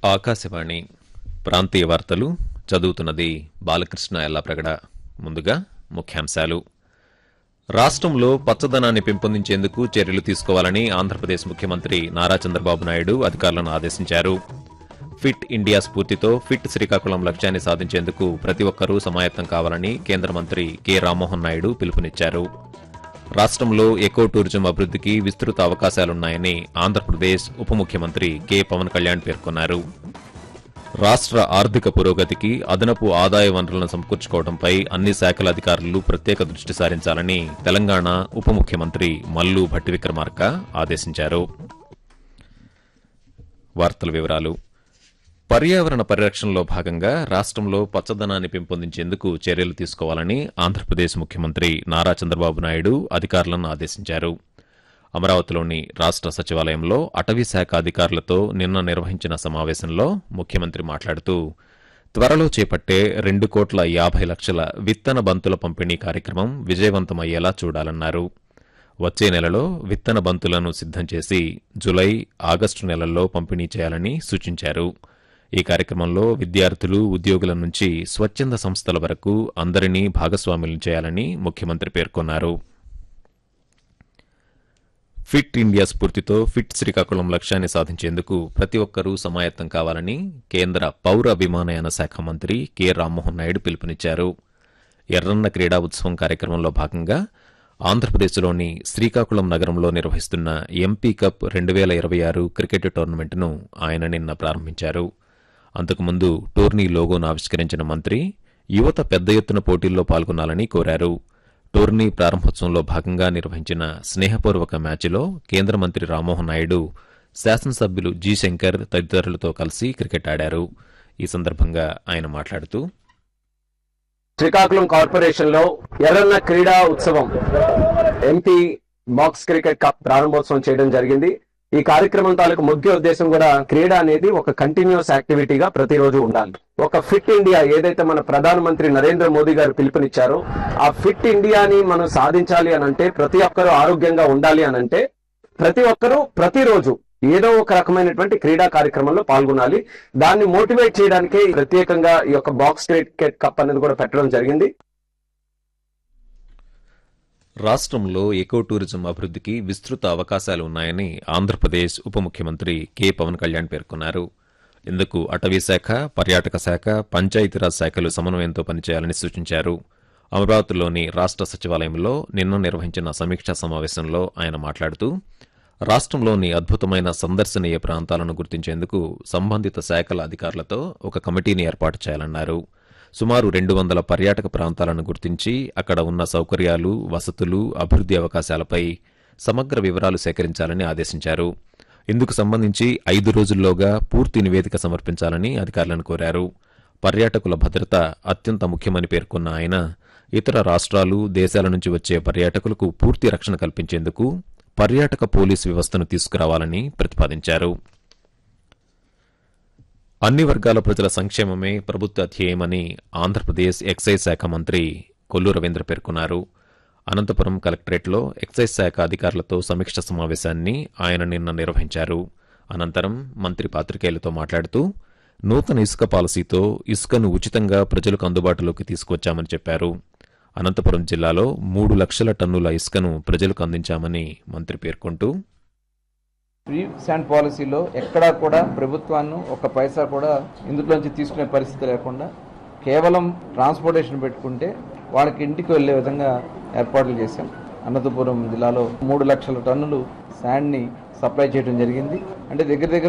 ఆకాశవాణి ప్రాంతీయ వార్తలు చదువుతున్నది బాలకృష్ణ ఎల్లాప్రగడ ముందుగా ముఖ్యాంశాలు రాష్ట్రంలో పచ్చదనాన్ని పెంపొందించేందుకు చర్యలు తీసుకోవాలని ఆంధ్రప్రదేశ్ ముఖ్యమంత్రి నారా చంద్రబాబు నాయుడు అధికారులను ఆదేశించారు ఫిట్ ఇండియా స్ఫూర్తితో ఫిట్ శ్రీకాకుళం లక్ష్యాన్ని సాధించేందుకు ప్రతి ఒక్కరూ సమాయత్తం కావాలని కేంద్ర మంత్రి కె రామ్మోహన్ నాయుడు పిలుపునిచ్చారు రాష్ట్రంలో ఎకో టూరిజం అభివృద్ధికి విస్తృత అవకాశాలున్నాయని ఆంధ్రప్రదేశ్ ఉప ముఖ్యమంత్రి కె పవన్ కళ్యాణ్ పేర్కొన్నారు రాష్ట్ర ఆర్థిక పురోగతికి అదనపు ఆదాయ వనరులను సమకూర్చుకోవడంపై అన్ని శాఖల అధికారులు ప్రత్యేక దృష్టి సారించాలని తెలంగాణ ఉప ముఖ్యమంత్రి మల్లు భట్టి విక్రమార్క ఆదేశించారు వార్తల వివరాలు పర్యావరణ పరిరక్షణలో భాగంగా రాష్ట్రంలో పచ్చదనాన్ని పెంపొందించేందుకు చర్యలు తీసుకోవాలని ఆంధ్రప్రదేశ్ ముఖ్యమంత్రి నారా చంద్రబాబు నాయుడు అధికారులను ఆదేశించారు అమరావతిలోని రాష్ట్ర సచివాలయంలో అటవీ శాఖ అధికారులతో నిన్న నిర్వహించిన సమావేశంలో ముఖ్యమంత్రి మాట్లాడుతూ త్వరలో చేపట్టే రెండు కోట్ల యాభై లక్షల విత్తన బంతుల పంపిణీ కార్యక్రమం విజయవంతమయ్యేలా చూడాలన్నారు వచ్చే నెలలో విత్తన బంతులను సిద్దం చేసి జులై ఆగస్టు నెలల్లో పంపిణీ చేయాలని సూచించారు ఈ కార్యక్రమంలో విద్యార్థులు ఉద్యోగుల నుంచి స్వచ్ఛంద సంస్థల వరకు అందరినీ భాగస్వాములను చేయాలని ముఖ్యమంత్రి పేర్కొన్నారు ఫిట్ ఇండియా స్ఫూర్తితో ఫిట్ శ్రీకాకుళం లక్ష్యాన్ని సాధించేందుకు ప్రతి ఒక్కరూ సమాయత్తం కావాలని కేంద్ర పౌర విమానయాన శాఖ మంత్రి కె రామ్మోహన్ నాయుడు పిలుపునిచ్చారు ఎర్రన్న క్రీడా ఉత్సవం కార్యక్రమంలో భాగంగా ఆంధ్రప్రదేశ్లోని శ్రీకాకుళం నగరంలో నిర్వహిస్తున్న ఎంపీ కప్ రెండు వేల ఇరవై ఆరు క్రికెట్ టోర్నమెంట్ను ఆయన నిన్న ప్రారంభించారు అంతకుముందు టోర్నీ లోగోను ఆవిష్కరించిన మంత్రి యువత పెద్ద ఎత్తున పోటీల్లో పాల్గొనాలని కోరారు టోర్నీ ప్రారంభోత్సవంలో భాగంగా నిర్వహించిన స్నేహపూర్వక మ్యాచ్లో కేంద్ర మంత్రి రామ్మోహన్ నాయుడు శాసనసభ్యులు జి శంకర్ తదితరులతో కలిసి క్రికెట్ ఆడారు ఈ సందర్భంగా ఆయన మాట్లాడుతూ శ్రీకాకుళం కార్పొరేషన్ లో ఎర్రన్న క్రీడా ఉత్సవం ఎంపీ బాక్స్ క్రికెట్ కప్ ప్రారంభోత్సవం చేయడం జరిగింది ఈ కార్యక్రమం తాలూకు ముఖ్య ఉద్దేశం కూడా క్రీడ అనేది ఒక కంటిన్యూస్ యాక్టివిటీగా ప్రతిరోజు ఉండాలి ఒక ఫిట్ ఇండియా ఏదైతే మన ప్రధానమంత్రి నరేంద్ర మోదీ గారు పిలుపునిచ్చారో ఆ ఫిట్ ఇండియాని మనం సాధించాలి అని అంటే ప్రతి ఒక్కరూ ఆరోగ్యంగా ఉండాలి అని అంటే ప్రతి ఒక్కరూ ప్రతిరోజు ఏదో ఒక రకమైనటువంటి క్రీడా కార్యక్రమంలో పాల్గొనాలి దాన్ని మోటివేట్ చేయడానికి ప్రత్యేకంగా ఈ యొక్క బాక్స్ క్రికెట్ కప్ అనేది కూడా పెట్టడం జరిగింది రాష్ట్రంలో ఎకో టూరిజం అభివృద్ధికి విస్తృత అవకాశాలు ఉన్నాయని ఆంధ్రప్రదేశ్ ఉప ముఖ్యమంత్రి కె పవన్ కళ్యాణ్ పేర్కొన్నారు ఇందుకు అటవీ శాఖ పర్యాటక శాఖ పంచాయతీరాజ్ శాఖలు సమన్వయంతో పనిచేయాలని సూచించారు అమరావతిలోని రాష్ట్ర సచివాలయంలో నిన్న నిర్వహించిన సమీక్షా సమావేశంలో ఆయన మాట్లాడుతూ రాష్ట్రంలోని అద్భుతమైన సందర్శనీయ ప్రాంతాలను గుర్తించేందుకు సంబంధిత శాఖల అధికారులతో ఒక కమిటీని ఏర్పాటు చేయాలన్నారు సుమారు రెండు వందల పర్యాటక ప్రాంతాలను గుర్తించి అక్కడ ఉన్న సౌకర్యాలు వసతులు అభివృద్ది అవకాశాలపై సమగ్ర వివరాలు సేకరించాలని ఆదేశించారు ఇందుకు సంబంధించి ఐదు రోజుల్లోగా పూర్తి నివేదిక సమర్పించాలని అధికారులను కోరారు పర్యాటకుల భద్రత అత్యంత ముఖ్యమని పేర్కొన్న ఆయన ఇతర రాష్ట్రాలు దేశాల నుంచి వచ్చే పర్యాటకులకు పూర్తి రక్షణ కల్పించేందుకు పర్యాటక పోలీస్ వ్యవస్థను తీసుకురావాలని ప్రతిపాదించారు అన్ని వర్గాల ప్రజల సంక్షేమమే ప్రభుత్వ ధ్యేయమని ఆంధ్రప్రదేశ్ ఎక్సైజ్ శాఖ మంత్రి కొల్లు రవీంద్ర పేర్కొన్నారు అనంతపురం కలెక్టరేట్లో ఎక్సైజ్ శాఖ అధికారులతో సమీక్ష సమావేశాన్ని ఆయన నిన్న నిర్వహించారు అనంతరం మంత్రి పాత్రికేయులతో మాట్లాడుతూ నూతన ఇసుక పాలసీతో ఇసుకను ఉచితంగా ప్రజలకు అందుబాటులోకి తీసుకొచ్చామని చెప్పారు అనంతపురం జిల్లాలో మూడు లక్షల టన్నుల ఇసుకను ప్రజలకు అందించామని మంత్రి పేర్కొంటూ ఫ్రీ శాండ్ పాలసీలో ఎక్కడా కూడా ప్రభుత్వాన్ని ఒక పైసా కూడా ఇందులోంచి తీసుకునే పరిస్థితి లేకుండా కేవలం ట్రాన్స్పోర్టేషన్ పెట్టుకుంటే వాళ్ళకి ఇంటికి వెళ్ళే విధంగా ఏర్పాట్లు చేశాం అనంతపురం జిల్లాలో మూడు లక్షల టన్నులు శాండ్ని సప్లై చేయడం జరిగింది అంటే దగ్గర దగ్గర